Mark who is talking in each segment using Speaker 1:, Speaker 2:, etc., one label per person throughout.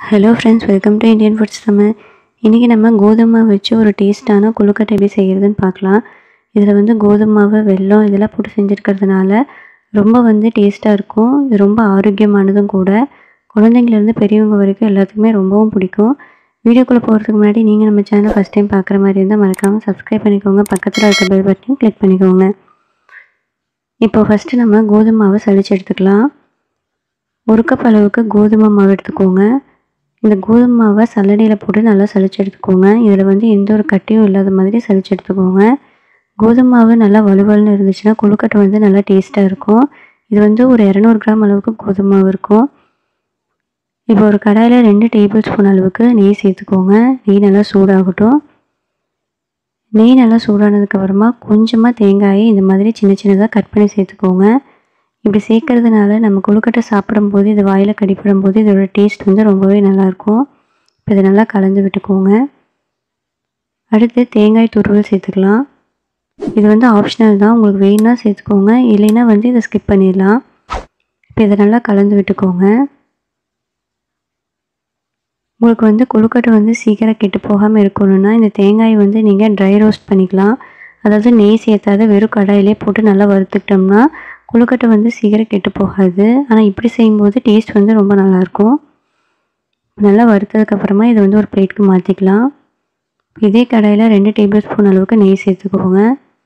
Speaker 1: hello friends welcome to Indian foods Tamil இன்றைக்கி நம்ம கோதுமை வச்சு ஒரு டேஸ்ட்டான கொழுக்கட்டை எப்படி செய்கிறதுன்னு பார்க்கலாம் இதில் வந்து கோதுமை மாவு வெல்லம் இதெல்லாம் போட்டு செஞ்சுருக்கிறதுனால ரொம்ப வந்து டேஸ்ட்டாக இருக்கும் இது ரொம்ப ஆரோக்கியமானதும் கூட குழந்தைங்கலேருந்து பெரியவங்க வரைக்கும் எல்லாத்துக்குமே ரொம்பவும் பிடிக்கும் வீடியோக்குள்ளே போகிறதுக்கு முன்னாடி நீங்கள் நம்ம சேனலை ஃபஸ்ட் டைம் பார்க்குற மாதிரி இருந்தால் மறக்காமல் சப்ஸ்கிரைப் பண்ணிக்கோங்க பக்கத்தில் இருக்க பெல் பட்டனையும் கிளிக் பண்ணிக்கோங்க இப்போ ஃபஸ்ட்டு நம்ம கோதுமை மாவை சளிச்சு எடுத்துக்கலாம் ஒரு கப் அளவுக்கு கோதுமை மாவு எடுத்துக்கோங்க இந்த கோதுமை மாவை சல்லடையில் போட்டு நல்லா சளிச்சு எடுத்துக்கோங்க இதில் வந்து எந்த ஒரு கட்டியும் இல்லாத மாதிரி சளிச்சு எடுத்துக்கோங்க கோதுமை மாவு நல்லா வலுவலுன்னு இருந்துச்சுன்னா கொழுக்கட்டை வந்து நல்லா டேஸ்ட்டாக இருக்கும் இது வந்து ஒரு இரநூறு கிராம் அளவுக்கு கோதுமை மாவு இருக்கும் இப்போ ஒரு கடாயில் ரெண்டு டேபிள் ஸ்பூன் அளவுக்கு நெய் சேர்த்துக்கோங்க நெய் நல்லா சூடாகட்டும் நெய் நல்லா சூடானதுக்கப்புறமா கொஞ்சமாக தேங்காயை இந்த மாதிரி சின்ன சின்னதாக கட் பண்ணி சேர்த்துக்கோங்க இப்படி சேர்க்கறதுனால நம்ம கொழுக்கட்டை சாப்பிடும்போது இது வாயில் கடிப்படும் போது இதோட டேஸ்ட் வந்து ரொம்பவே நல்லாயிருக்கும் இப்போ இதை நல்லா கலந்து விட்டுக்கோங்க அடுத்து தேங்காய் துருவல் சேர்த்துக்கலாம் இது வந்து ஆப்ஷனல் தான் உங்களுக்கு வேணும்னா சேர்த்துக்கோங்க இல்லைன்னா வந்து இதை ஸ்கிப் பண்ணிடலாம் இப்போ இதை நல்லா கலந்து விட்டுக்கோங்க உங்களுக்கு வந்து கொழுக்கட்டை வந்து சீக்கிரம் கெட்டு போகாமல் இருக்கணும்னா இந்த தேங்காய் வந்து நீங்கள் ட்ரை ரோஸ்ட் பண்ணிக்கலாம் அதாவது நெய் சேர்த்தாத வெறும் கடாயிலே போட்டு நல்லா வறுத்துக்கிட்டோம்னா கொழுக்கட்டை வந்து சீக்கிரம் கெட்டு போகாது ஆனால் இப்படி செய்யும்போது டேஸ்ட் வந்து ரொம்ப நல்லாயிருக்கும் நல்லா வறுத்ததுக்கப்புறமா இதை வந்து ஒரு பிளேட்டுக்கு மாற்றிக்கலாம் இதே கடாயில் ரெண்டு டேபிள் ஸ்பூன் அளவுக்கு நெய் சேர்த்துக்கோங்க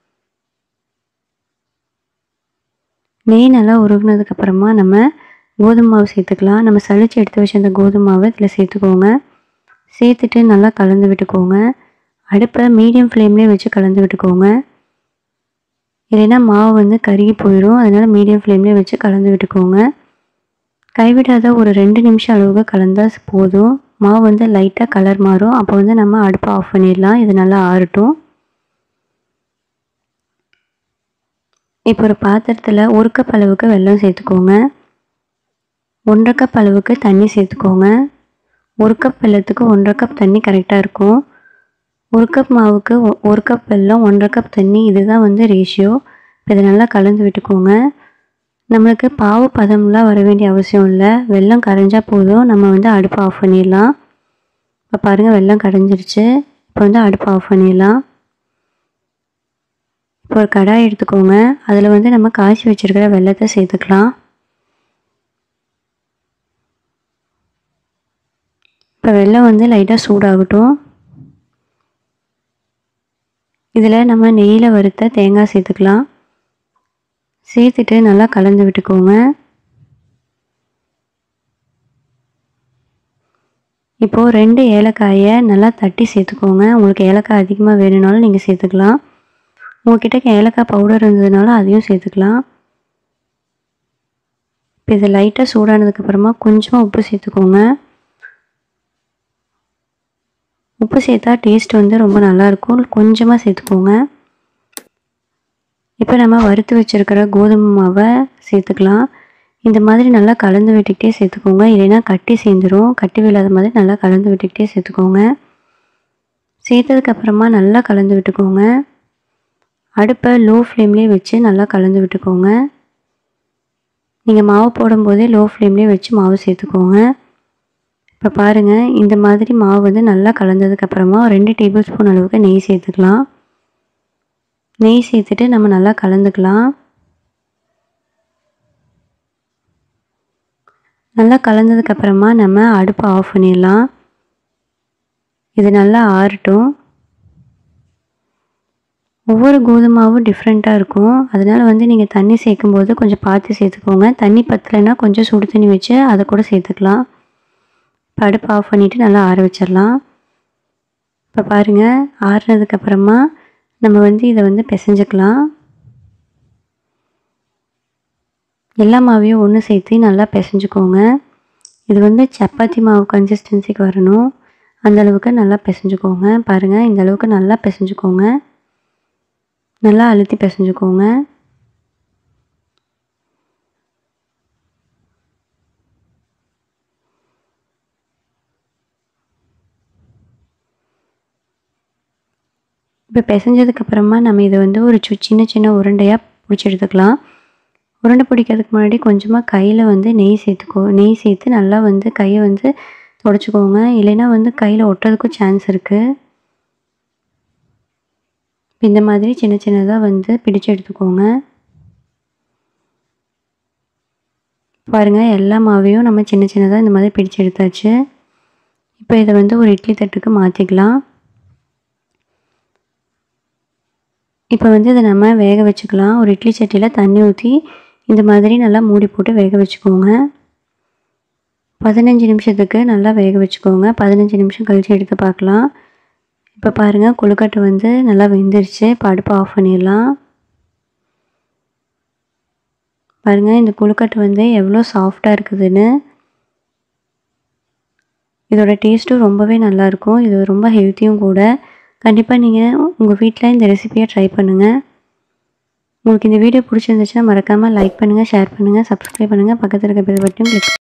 Speaker 1: நெய் நல்லா உருகுனதுக்கப்புறமா நம்ம கோதுமை மாவு சேர்த்துக்கலாம் நம்ம சளிச்சு எடுத்து வச்ச அந்த கோதுமை மாவை இதில் சேர்த்துக்கோங்க சேர்த்துட்டு நல்லா கலந்து விட்டுக்கோங்க அடுப்பை மீடியம் ஃப்ளேம்லேயே வச்சு கலந்து விட்டுக்கோங்க இல்லைன்னா மாவு வந்து கருகி போயிடும் அதனால் மீடியம் ஃப்ளேம்லேயே வச்சு கலந்து விட்டுக்கோங்க கைவிடாத ஒரு ரெண்டு நிமிஷம் அளவுக்கு கலந்தால் போதும் மாவு வந்து லைட்டாக கலர் மாறும் அப்போ வந்து நம்ம அடுப்பை ஆஃப் பண்ணிடலாம் இது நல்லா ஆறட்டும் இப்போ ஒரு பாத்திரத்தில் ஒரு கப் அளவுக்கு வெல்லம் சேர்த்துக்கோங்க ஒன்றரை கப் அளவுக்கு தண்ணி சேர்த்துக்கோங்க ஒரு கப் வெல்லத்துக்கு ஒன்றரை கப் தண்ணி கரெக்டாக இருக்கும் ஒரு கப் மாவுக்கு ஒரு கப் வெல்லம் ஒன்றரை கப் தண்ணி இதுதான் வந்து ரேஷியோ இதை நல்லா கலந்து விட்டுக்கோங்க நம்மளுக்கு பாவு பதம்லாம் வர வேண்டிய அவசியம் இல்லை வெல்லம் கரைஞ்சால் போதும் நம்ம வந்து அடுப்பை ஆஃப் பண்ணிடலாம் இப்போ பாருங்கள் வெல்லம் கரைஞ்சிருச்சு இப்போ வந்து அடுப்பை ஆஃப் பண்ணிடலாம் இப்போ ஒரு கடாய் எடுத்துக்கோங்க அதில் வந்து நம்ம காய்ச்சி வச்சுருக்கிற வெல்லத்தை சேர்த்துக்கலாம் இப்போ வெல்லம் வந்து லைட்டாக சூடாகட்டும் இதில் நம்ம நெய்யில் வறுத்த தேங்காய் சேர்த்துக்கலாம் சேர்த்துட்டு நல்லா கலந்து விட்டுக்கோங்க இப்போது ரெண்டு ஏலக்காயை நல்லா தட்டி சேர்த்துக்கோங்க உங்களுக்கு ஏலக்காய் அதிகமாக வேணும்னாலும் நீங்கள் சேர்த்துக்கலாம் உங்ககிட்ட ஏலக்காய் பவுடர் இருந்ததுனால அதையும் சேர்த்துக்கலாம் இப்போ இது லைட்டாக சூடானதுக்கப்புறமா கொஞ்சமாக உப்பு சேர்த்துக்கோங்க உப்பு சேர்த்தா டேஸ்ட் வந்து ரொம்ப நல்லாயிருக்கும் கொஞ்சமாக சேர்த்துக்கோங்க இப்போ நம்ம வறுத்து வச்சுருக்கிற கோதுமை மாவை சேர்த்துக்கலாம் இந்த மாதிரி நல்லா கலந்து விட்டுக்கிட்டே சேர்த்துக்கோங்க இல்லைன்னா கட்டி சேர்ந்துடும் கட்டி விழாத மாதிரி நல்லா கலந்து விட்டுக்கிட்டே சேர்த்துக்கோங்க சேர்த்ததுக்கப்புறமா நல்லா கலந்து விட்டுக்கோங்க அடுப்பை லோ ஃப்ளேம்லேயே வச்சு நல்லா கலந்து விட்டுக்கோங்க நீங்கள் மாவு போடும்போதே லோ ஃப்ளேம்லேயே வச்சு மாவு சேர்த்துக்கோங்க இப்போ பாருங்கள் இந்த மாதிரி மாவு வந்து நல்லா கலந்ததுக்கப்புறமா ரெண்டு டேபிள் ஸ்பூன் அளவுக்கு நெய் சேர்த்துக்கலாம் நெய் சேர்த்துட்டு நம்ம நல்லா கலந்துக்கலாம் நல்லா கலந்ததுக்கப்புறமா நம்ம அடுப்பை ஆஃப் பண்ணிடலாம் இது நல்லா ஆறட்டும் ஒவ்வொரு கோதுமாவும் டிஃப்ரெண்ட்டாக இருக்கும் அதனால் வந்து நீங்கள் தண்ணி சேர்க்கும்போது கொஞ்சம் பார்த்து சேர்த்துக்கோங்க தண்ணி பத்தலைன்னா கொஞ்சம் சுடு தண்ணி வச்சு அதை கூட சேர்த்துக்கலாம் இப்போ அடுப்பு ஆஃப் பண்ணிவிட்டு நல்லா ஆற வச்சிடலாம் இப்போ பாருங்கள் ஆறுனதுக்கப்புறமா நம்ம வந்து இதை வந்து பிசைஞ்சுக்கலாம் எல்லா மாவையும் ஒன்று சேர்த்து நல்லா பிசைஞ்சுக்கோங்க இது வந்து சப்பாத்தி மாவு கன்சிஸ்டன்சிக்கு வரணும் அந்தளவுக்கு நல்லா பிசைஞ்சுக்கோங்க பாருங்கள் இந்த அளவுக்கு நல்லா பிசைஞ்சுக்கோங்க நல்லா அழுத்தி பிசைஞ்சுக்கோங்க இப்போ பிசைஞ்சதுக்கப்புறமா நம்ம இதை வந்து ஒரு சு சின்ன சின்ன உருண்டையாக பிடிச்சி எடுத்துக்கலாம் உருண்டை பிடிக்கிறதுக்கு முன்னாடி கொஞ்சமாக கையில் வந்து நெய் சேர்த்துக்கோ நெய் சேர்த்து நல்லா வந்து கையை வந்து தொடச்சிக்கோங்க இல்லைன்னா வந்து கையில் ஒட்டுறதுக்கும் சான்ஸ் இருக்குது இந்த மாதிரி சின்ன சின்னதாக வந்து பிடிச்சு எடுத்துக்கோங்க பாருங்கள் எல்லா மாவையும் நம்ம சின்ன சின்னதாக இந்த மாதிரி பிடிச்சு எடுத்தாச்சு இப்போ இதை வந்து ஒரு இட்லி தட்டுக்கு மாற்றிக்கலாம் இப்போ வந்து இதை நம்ம வேக வச்சுக்கலாம் ஒரு இட்லி சட்டியில் தண்ணி ஊற்றி இந்த மாதிரி நல்லா மூடி போட்டு வேக வச்சுக்கோங்க பதினஞ்சு நிமிஷத்துக்கு நல்லா வேக வச்சுக்கோங்க பதினஞ்சு நிமிஷம் கழித்து எடுத்து பார்க்கலாம் இப்போ பாருங்கள் கொழுக்கட்டை வந்து நல்லா வெந்துருச்சு இப்போ அடுப்பை ஆஃப் பண்ணிடலாம் பாருங்கள் இந்த கொழுக்கட்டை வந்து எவ்வளோ சாஃப்டாக இருக்குதுன்னு இதோட டேஸ்ட்டும் ரொம்பவே நல்லாயிருக்கும் இது ரொம்ப ஹெல்த்தியும் கூட கண்டிப்பாக நீங்கள் உங்கள் வீட்டில் இந்த ரெசிபியை ட்ரை பண்ணுங்கள் உங்களுக்கு இந்த வீடியோ பிடிச்சிருந்துச்சுன்னா மறக்காமல் லைக் பண்ணுங்கள் ஷேர் பண்ணுங்கள் சப்ஸ்கிரைப் பண்ணுங்கள் பக்கத்தில் இருக்க பெல் பட்டன் கிளிக்